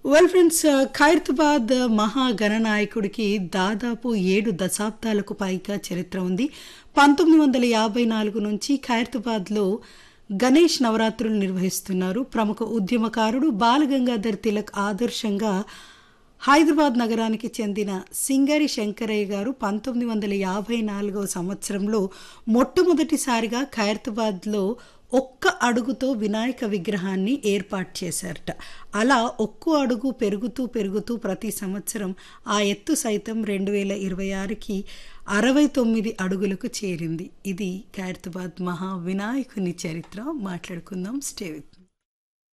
well friends Khairatabad మహాగణనాయకుడికి దాదాపు ఏడు దశాబ్దాలకు పైగా చరిత్ర ఉంది పంతొమ్మిది వందల యాభై నాలుగు నుంచి ఖైరతాబాద్లో గణేష్ నవరాత్రులు నిర్వహిస్తున్నారు ప్రముఖ ఉద్యమకారుడు బాలగంగాధర్ తిలక్ ఆదర్శంగా హైదరాబాద్ నగరానికి చెందిన సింగరి శంకరయ్య గారు పంతొమ్మిది వందల యాభై నాలుగవ సంవత్సరంలో మొట్టమొదటిసారిగా ఖైరతాబాద్లో ఒక్క అడుగుతో వినాయక విగ్రహాన్ని ఏర్పాటు చేశారట అలా ఒక్కో అడుగు పెరుగుతూ పెరుగుతూ ప్రతి సంవత్సరం ఆ ఎత్తు సైతం రెండు వేల ఇరవై ఆరుకి అరవై తొమ్మిది అడుగులకు చేరింది ఇది ఖైరతాబాద్ మహా వినాయకుని చరిత్ర మాట్లాడుకుందాం స్టే విత్